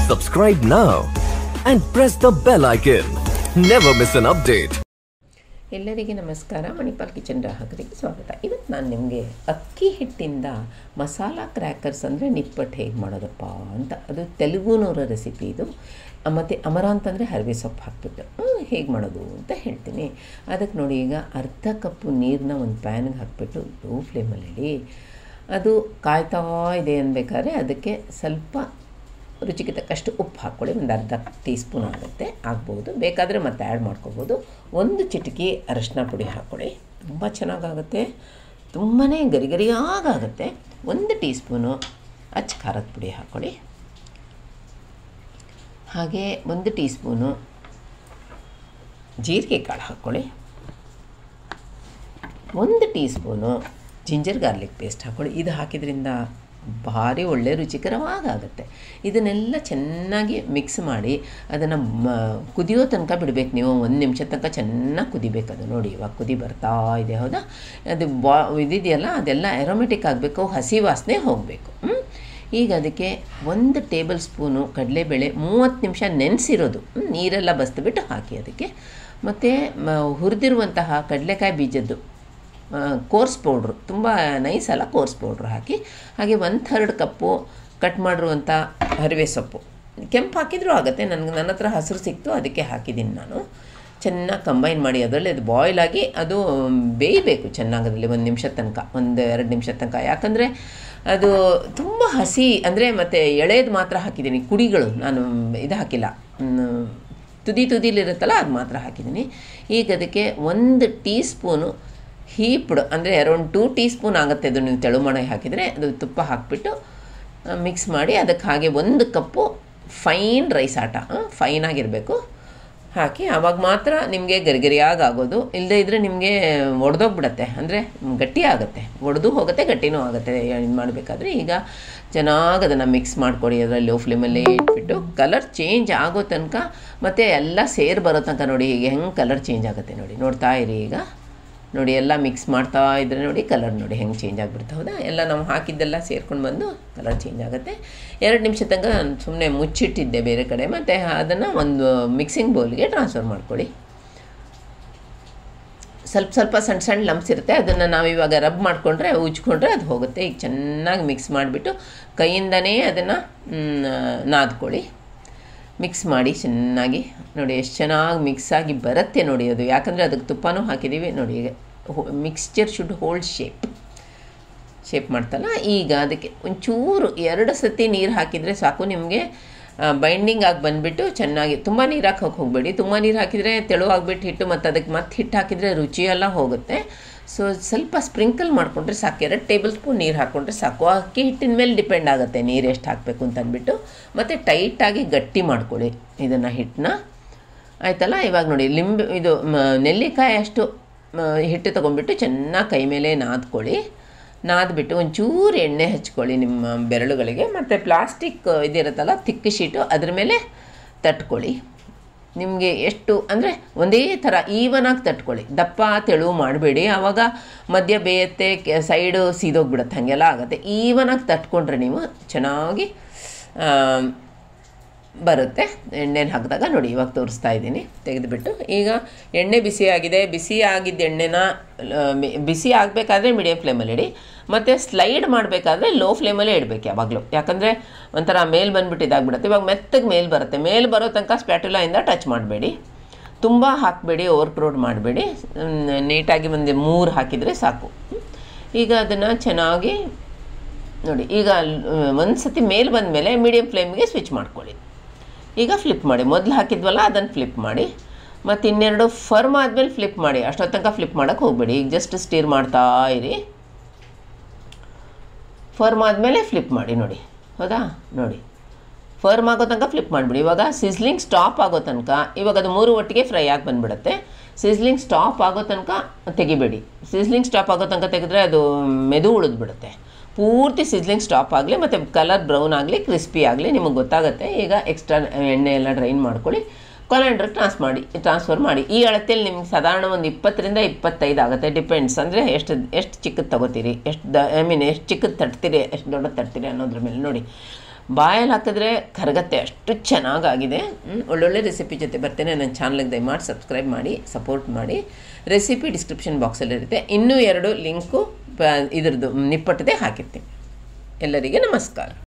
Subscribe now and press the bell icon. Never miss an update. ಎಲ್ಲರಿಗೆ ನಮಸ್ಕಾರ Manipal kitchen ಗ್ರಾಹಕರಿಗೆ ಸ್ವಾಗತ ಇವತ್ತು ನಾನು ನಿಮಗೆ ಅಕ್ಕಿ ಹಿಟ್ಟಿಂದ ಮಸಾಲ ಕ್ರ್ಯಾಕರ್ಸ್ ಅಂದರೆ ನಿಪ್ಪಟ್ಟು ಹೇಗೆ ಮಾಡೋದಪ್ಪ ಅಂತ ಅದು ತೆಲುಗುನವರ ರೆಸಿಪಿ ಇದು ಮತ್ತು ಅಮರಾಂತ್ ಅಂದರೆ ಹರವೆ ಸೊಪ್ಪು ಹಾಕ್ಬಿಟ್ಟು ಹೇಗೆ ಮಾಡೋದು ಅಂತ ಹೇಳ್ತೀನಿ ಅದಕ್ಕೆ ನೋಡಿ ಈಗ ಅರ್ಧ ಕಪ್ಪು ನೀರನ್ನ ಒಂದು ಪ್ಯಾನ್ಗೆ ಹಾಕ್ಬಿಟ್ಟು ಲೋ ಫ್ಲೇಮಲ್ಲಿ ಇಡಿ ಅದು ಕಾಯ್ತಾ ಇದೆ ಅನ್ಬೇಕಾದ್ರೆ ಅದಕ್ಕೆ ಸ್ವಲ್ಪ ರುಚಿಗೆ ತಕ್ಕಷ್ಟು ಉಪ್ಪು ಹಾಕ್ಕೊಳ್ಳಿ ಒಂದು ಅರ್ಧ ಟೀ ಸ್ಪೂನ್ ಆಗುತ್ತೆ ಆಗ್ಬೋದು ಬೇಕಾದರೆ ಮತ್ತೆ ಆ್ಯಡ್ ಮಾಡ್ಕೋಬೋದು ಒಂದು ಚಿಟಕಿ ಅರಶಿನ ಪುಡಿ ಹಾಕ್ಕೊಳ್ಳಿ ತುಂಬ ಚೆನ್ನಾಗಾಗುತ್ತೆ ತುಂಬಾ ಗರಿ ಗರಿಯಾಗುತ್ತೆ ಒಂದು ಟೀ ಸ್ಪೂನು ಅಚ್ಚ ಖಾರದ ಪುಡಿ ಹಾಕ್ಕೊಳ್ಳಿ ಹಾಗೆ ಒಂದು ಟೀ ಸ್ಪೂನು ಜೀರಿಗೆ ಕಾಳು ಹಾಕ್ಕೊಳ್ಳಿ ಒಂದು teaspoon ginger garlic paste ಹಾಕ್ಕೊಳ್ಳಿ ಇದು ಹಾಕಿದ್ರಿಂದ ಭಾರಿ ಒಳ್ಳೆ ರುಚಿಕರವಾಗುತ್ತೆ ಇದನ್ನೆಲ್ಲ ಚೆನ್ನಾಗಿ ಮಿಕ್ಸ್ ಮಾಡಿ ಅದನ್ನು ಮ ಕುದಿಯೋ ತನಕ ಬಿಡಬೇಕು ನೀವು ಒಂದು ನಿಮಿಷ ತನಕ ಚೆನ್ನಾಗಿ ಕುದಿಬೇಕು ಅದು ನೋಡಿ ಇವಾಗ ಕುದಿ ಬರ್ತಾ ಇದೆ ಹೌದಾ ಅದು ಬಾ ಇದಿದೆಯಲ್ಲ ಅದೆಲ್ಲ ಆ್ಯರೋಮೆಟಿಕ್ ಆಗಬೇಕು ಹಸಿ ವಾಸನೆ ಹೋಗಬೇಕು ಈಗ ಅದಕ್ಕೆ ಒಂದು ಟೇಬಲ್ ಸ್ಪೂನು ಕಡಲೆಬೇಳೆ ಮೂವತ್ತು ನಿಮಿಷ ನೆನೆಸಿರೋದು ನೀರೆಲ್ಲ ಬಸ್ದುಬಿಟ್ಟು ಹಾಕಿ ಅದಕ್ಕೆ ಮತ್ತು ಹುರಿದಿರುವಂತಹ ಕಡಲೆಕಾಯಿ ಬೀಜದ್ದು ಕೋರ್ಸ್ ಪೌಡ್ರು ತುಂಬ ನೈಸ್ ಅಲ್ಲ ಕೋರ್ಸ್ ಪೌಡ್ರ್ ಹಾಕಿ ಹಾಗೆ ಒನ್ ಥರ್ಡ್ ಕಪ್ಪು ಕಟ್ ಮಾಡಿರುವಂಥ ಹರಿವೆ ಸೊಪ್ಪು ಕೆಂಪು ಹಾಕಿದರೂ ಆಗುತ್ತೆ ನನಗೆ ನನ್ನ ಹತ್ರ ಹಸಿರು ಸಿಕ್ತು ಅದಕ್ಕೆ ಹಾಕಿದ್ದೀನಿ ನಾನು ಚೆನ್ನಾಗಿ ಕಂಬೈನ್ ಮಾಡಿ ಅದರಲ್ಲಿ ಅದು ಬಾಯ್ಲ್ ಆಗಿ ಅದು ಬೇಯಬೇಕು ಚೆನ್ನಾಗಿ ಅದರಲ್ಲಿ ಒಂದು ನಿಮಿಷ ತನಕ ಒಂದು ಎರಡು ನಿಮಿಷ ತನಕ ಯಾಕಂದರೆ ಅದು ತುಂಬ ಹಸಿ ಅಂದರೆ ಮತ್ತು ಎಳೆದು ಮಾತ್ರ ಹಾಕಿದ್ದೀನಿ ಕುಡಿಗಳು ನಾನು ಇದು ಹಾಕಿಲ್ಲ ತುದಿ ತುದಿಲಿರುತ್ತಲ್ಲ ಅದು ಮಾತ್ರ ಹಾಕಿದ್ದೀನಿ ಈಗ ಅದಕ್ಕೆ ಒಂದು ಟೀ ಸ್ಪೂನು ಹೀಪ್ಡ್ ಅಂದರೆ ಅರೌಂಡ್ ಟೂ ಟೀ ಸ್ಪೂನ್ ಆಗುತ್ತೆ ಅದು ನೀವು ತೆಳು ಮಾಡಿ ಹಾಕಿದರೆ ಅದು ತುಪ್ಪ ಹಾಕಿಬಿಟ್ಟು ಮಿಕ್ಸ್ ಮಾಡಿ ಅದಕ್ಕೆ ಹಾಗೆ ಒಂದು ಕಪ್ಪು ಫೈನ್ ರೈಸ್ ಆಟ ಫೈನ್ ಆಗಿರಬೇಕು ಹಾಕಿ ಆವಾಗ ಮಾತ್ರ ನಿಮಗೆ ಗರಿಗರಿಯಾಗಿ ಆಗೋದು ಇಲ್ಲದೇ ಇದ್ದರೆ ನಿಮಗೆ ಒಡೆದೋಗ್ಬಿಡತ್ತೆ ಅಂದರೆ ಗಟ್ಟಿ ಆಗುತ್ತೆ ಒಡೆದು ಹೋಗುತ್ತೆ ಗಟ್ಟಿನೂ ಆಗುತ್ತೆ ಇದು ಮಾಡಬೇಕಾದ್ರೆ ಈಗ ಚೆನ್ನಾಗಿ ಅದನ್ನು ಮಿಕ್ಸ್ ಮಾಡಿಕೊಡಿ ಅದರಲ್ಲಿ ಲೋ ಫ್ಲೇಮಲ್ಲೇ ಇಟ್ಬಿಟ್ಟು ಕಲರ್ ಚೇಂಜ್ ಆಗೋ ತನಕ ಮತ್ತು ಎಲ್ಲ ಸೇರಿ ಬರೋ ತನಕ ನೋಡಿ ಈಗ ಹೆಂಗೆ ಕಲರ್ ಚೇಂಜ್ ಆಗುತ್ತೆ ನೋಡಿ ನೋಡ್ತಾ ಇರಿ ಈಗ ನೋಡಿ ಎಲ್ಲ ಮಿಕ್ಸ್ ಮಾಡ್ತಾ ಇದ್ದರೆ ನೋಡಿ ಕಲರ್ ನೋಡಿ ಹೆಂಗೆ ಚೇಂಜ್ ಆಗಿಬಿಡ್ತಾ ಹೌದಾ ಎಲ್ಲ ನಾವು ಹಾಕಿದ್ದೆಲ್ಲ ಸೇರ್ಕೊಂಡು ಬಂದು ಕಲರ್ ಚೇಂಜ್ ಆಗುತ್ತೆ ಎರಡು ನಿಮಿಷ ತನಕ ಸುಮ್ಮನೆ ಮುಚ್ಚಿಟ್ಟಿದ್ದೆ ಬೇರೆ ಕಡೆ ಮತ್ತು ಅದನ್ನು ಒಂದು ಮಿಕ್ಸಿಂಗ್ ಬೌಲ್ಗೆ ಟ್ರಾನ್ಸ್ಫರ್ ಮಾಡ್ಕೊಳ್ಳಿ ಸ್ವಲ್ಪ ಸ್ವಲ್ಪ ಸಣ್ಣ ಸಣ್ಣ ಲಂಪ್ಸ್ ಇರುತ್ತೆ ಅದನ್ನು ನಾವು ಇವಾಗ ರಬ್ ಮಾಡಿಕೊಂಡ್ರೆ ಉಜ್ಕೊಂಡ್ರೆ ಅದು ಹೋಗುತ್ತೆ ಈಗ ಚೆನ್ನಾಗಿ ಮಿಕ್ಸ್ ಮಾಡಿಬಿಟ್ಟು ಕೈಯಿಂದನೇ ಅದನ್ನು ನಾದ್ಕೊಳ್ಳಿ ಮಿಕ್ಸ್ ಮಾಡಿ ಚೆನ್ನಾಗಿ ನೋಡಿ ಎಷ್ಟು ಚೆನ್ನಾಗಿ ಮಿಕ್ಸ್ ಆಗಿ ಬರುತ್ತೆ ನೋಡಿ ಅದು ಯಾಕಂದರೆ ಅದಕ್ಕೆ ತುಪ್ಪನೂ ಹಾಕಿದ್ದೀವಿ ನೋಡಿ ಈಗ mixture should hold shape shape ಮಾಡ್ತಲ್ಲ ಈಗ ಅದಕ್ಕೆ ಒಂಚೂರು ಎರಡು ಸತಿ ನೀರು ಹಾಕಿದರೆ ಸಾಕು ನಿಮಗೆ ಬೈಂಡಿಂಗ್ ಆಗಿ ಬಂದುಬಿಟ್ಟು ಚೆನ್ನಾಗಿ ತುಂಬ ನೀರು ಹಾಕೋಕೆ ಹೋಗಬೇಡಿ ತುಂಬ ನೀರು ಹಾಕಿದರೆ ತೆಳು ಆಗಿಬಿಟ್ಟು ಹಿಟ್ಟು ಮತ್ತು ಅದಕ್ಕೆ ಮತ್ತೆ ಹಿಟ್ಟು ಹಾಕಿದರೆ ರುಚಿಯೆಲ್ಲ ಹೋಗುತ್ತೆ ಸೊ ಸ್ವಲ್ಪ ಸ್ಪ್ರಿಂಕಲ್ ಮಾಡಿಕೊಂಡ್ರೆ ಸಾಕು ಎರಡು ಟೇಬಲ್ ಸ್ಪೂನ್ ನೀರು ಹಾಕ್ಕೊಂಡ್ರೆ ಸಾಕು ಅಕ್ಕಿ ಹಿಟ್ಟಿನ ಮೇಲೆ ಡಿಪೆಂಡ್ ಆಗುತ್ತೆ ನೀರು ಎಷ್ಟು ಹಾಕಬೇಕು ಅಂತ ಅಂದ್ಬಿಟ್ಟು ಮತ್ತು ಟೈಟಾಗಿ ಗಟ್ಟಿ ಮಾಡ್ಕೊಳ್ಳಿ ಇದನ್ನು ಹಿಟ್ಟನ್ನ ಆಯ್ತಲ್ಲ ಇವಾಗ ನೋಡಿ ಲಿಂಬೆ ಇದು ನೆಲ್ಲಿಕಾಯಿ ಅಷ್ಟು ಹಿಟ್ಟು ತೊಗೊಂಡ್ಬಿಟ್ಟು ಚೆನ್ನಾಗಿ ಕೈ ಮೇಲೆ ನಾದ್ಕೊಳ್ಳಿ ನಾದ್ಬಿಟ್ಟು ಒಂಚೂರು ಎಣ್ಣೆ ಹಚ್ಕೊಳ್ಳಿ ನಿಮ್ಮ ಬೆರಳುಗಳಿಗೆ ಮತ್ತು ಪ್ಲಾಸ್ಟಿಕ್ ಇದಿರುತ್ತಲ್ಲ ತಿಕ್ಕ ಶೀಟು ಅದ್ರ ಮೇಲೆ ತಟ್ಕೊಳ್ಳಿ ನಿಮಗೆ ಎಷ್ಟು ಅಂದರೆ ಒಂದೇ ಥರ ಈವನಾಗಿ ತಟ್ಕೊಳ್ಳಿ ದಪ್ಪ ತೆಳು ಮಾಡಬೇಡಿ ಆವಾಗ ಮಧ್ಯ ಬೇಯತ್ತೆ ಕೆ ಸೈಡು ಸೀದೋಗ್ಬಿಡುತ್ತೆ ಹಾಗೆಲ್ಲ ಆಗುತ್ತೆ ಈವನಾಗಿ ತಟ್ಕೊಂಡ್ರೆ ನೀವು ಚೆನ್ನಾಗಿ ಬರುತ್ತೆ ಎಣ್ಣೆನ ಹಾಕಿದಾಗ ನೋಡಿ ಇವಾಗ ತೋರಿಸ್ತಾ ಇದ್ದೀನಿ ತೆಗೆದುಬಿಟ್ಟು ಈಗ ಎಣ್ಣೆ ಬಿಸಿ ಆಗಿದೆ ಬಿಸಿ ಆಗಿದ್ದ ಎಣ್ಣೆನ ಬಿಸಿ ಆಗಬೇಕಾದ್ರೆ ಮೀಡಿಯಮ್ ಫ್ಲೇಮಲ್ಲಿ ಇಡಿ ಮತ್ತು ಸ್ಲೈಡ್ ಮಾಡಬೇಕಾದ್ರೆ ಲೋ ಫ್ಲೇಮಲ್ಲೇ ಇಡಬೇಕು ಯಾವಾಗಲೂ ಯಾಕಂದರೆ ಒಂಥರ ಮೇಲ್ ಬಂದುಬಿಟ್ಟು ಇದಾಗ್ಬಿಡುತ್ತೆ ಇವಾಗ ಮೆತ್ತಗೆ ಮೇಲ್ ಬರುತ್ತೆ ಮೇಲ್ ಬರೋ ತನಕ ಸ್ಪ್ಯಾಟುಲಾಯಿಂದ ಟಚ್ ಮಾಡಬೇಡಿ ತುಂಬ ಹಾಕಬೇಡಿ ಓವರ್ ಕ್ರೌಡ್ ಮಾಡಬೇಡಿ ನೀಟಾಗಿ ಒಂದು ಮೂರು ಹಾಕಿದರೆ ಸಾಕು ಈಗ ಅದನ್ನು ಚೆನ್ನಾಗಿ ನೋಡಿ ಈಗ ಒಂದು ಸತಿ ಮೇಲ್ ಬಂದ ಮೇಲೆ ಮೀಡಿಯಮ್ ಫ್ಲೇಮ್ಗೆ ಸ್ವಿಚ್ ಮಾಡ್ಕೊಳ್ಳಿ ಈಗ ಫ್ಲಿಪ್ ಮಾಡಿ ಮೊದಲು ಹಾಕಿದ್ವಲ್ಲ ಅದನ್ನು ಫ್ಲಿಪ್ ಮಾಡಿ ಮತ್ತು ಇನ್ನೆರಡು ಫರ್ಮ್ ಆದಮೇಲೆ ಫ್ಲಿಪ್ ಮಾಡಿ ಅಷ್ಟೊತ್ತು ತನಕ ಫ್ಲಿಪ್ ಮಾಡೋಕ್ಕೆ ಹೋಗಬೇಡಿ ಈಗ ಜಸ್ಟ್ ಸ್ಟೀರ್ ಮಾಡ್ತಾ ಇರಿ ಫರ್ಮ್ ಆದಮೇಲೆ ಫ್ಲಿಪ್ ಮಾಡಿ ನೋಡಿ ಹೌದಾ ನೋಡಿ ಫರ್ಮ್ ಆಗೋ ತನಕ ಫ್ಲಿಪ್ ಮಾಡಿಬಿಡಿ ಇವಾಗ ಸಿಸ್ಲಿಂಗ್ ಸ್ಟಾಪ್ ಆಗೋ ತನಕ ಇವಾಗ ಅದು ಮೂರು ಒಟ್ಟಿಗೆ ಫ್ರೈ ಆಗಿ ಬಂದುಬಿಡುತ್ತೆ ಸಿಸ್ಲಿಂಗ್ ಸ್ಟಾಪ್ ಆಗೋ ತನಕ ತೆಗಿಬೇಡಿ ಸಿಸ್ಲಿಂಗ್ ಸ್ಟಾಪ್ ಆಗೋ ತನಕ ತೆಗೆದ್ರೆ ಅದು ಮೆದು ಉಳಿದ್ಬಿಡುತ್ತೆ ಪೂರ್ತಿ ಸಿಸ್ಲಿಂಗ್ ಸ್ಟಾಪ್ ಆಗಲಿ ಮತ್ತು ಕಲರ್ ಬ್ರೌನ್ ಆಗಲಿ ಕ್ರಿಸ್ಪಿ ಆಗಲಿ ನಿಮಗೆ ಗೊತ್ತಾಗುತ್ತೆ ಈಗ ಎಕ್ಸ್ಟ್ರಾ ಎಣ್ಣೆ ಎಲ್ಲ ಡ್ರೈನ್ ಮಾಡ್ಕೊಳ್ಳಿ ಕೊಲೆಂಡ್ರ್ ಟ್ರಾನ್ಸ್ ಮಾಡಿ ಟ್ರಾನ್ಸ್ಫರ್ ಮಾಡಿ ಈ ಅಳತೆಯಲ್ಲಿ ನಿಮ್ಗೆ ಸಾಧಾರಣ ಒಂದು ಇಪ್ಪತ್ತರಿಂದ ಇಪ್ಪತ್ತೈದು ಆಗುತ್ತೆ ಡಿಪೆಂಡ್ಸ್ ಅಂದರೆ ಎಷ್ಟು ಎಷ್ಟು ಚಿಕ್ಕದು ತಗೋತೀರಿ ಎಷ್ಟು ದ ಐ ಮೀನ್ ಎಷ್ಟು ಚಿಕ್ಕದು ತಟ್ತೀರಿ ಎಷ್ಟು ದೊಡ್ಡದು ತಟ್ತೀರಿ ಅನ್ನೋದ್ರ ಮೇಲೆ ನೋಡಿ ಬಾಯಲ್ಲಿ ಹಾಕಿದ್ರೆ ಕರಗತ್ತೆ ಅಷ್ಟು ಚೆನ್ನಾಗಾಗಿದೆ ಹ್ಮ್, ಒಳ್ಳೊಳ್ಳೆ ರೆಸಿಪಿ ಜೊತೆ ಬರ್ತೇನೆ ನನ್ನ ಚಾನಲ್ಗೆ ದಯಮಾಡಿ ಸಬ್ಸ್ಕ್ರೈಬ್ ಮಾಡಿ ಸಪೋರ್ಟ್ ಮಾಡಿ ರೆಸಿಪಿ ಡಿಸ್ಕ್ರಿಪ್ಷನ್ ಬಾಕ್ಸಲ್ಲಿ ಇರುತ್ತೆ ಇನ್ನೂ ಎರಡು ಲಿಂಕು ಪ ಇದ್ರದ್ದು ನಿಪ್ಪಟ್ಟದೆ ಹಾಕಿರ್ತೀನಿ ಎಲ್ಲರಿಗೆ ನಮಸ್ಕಾರ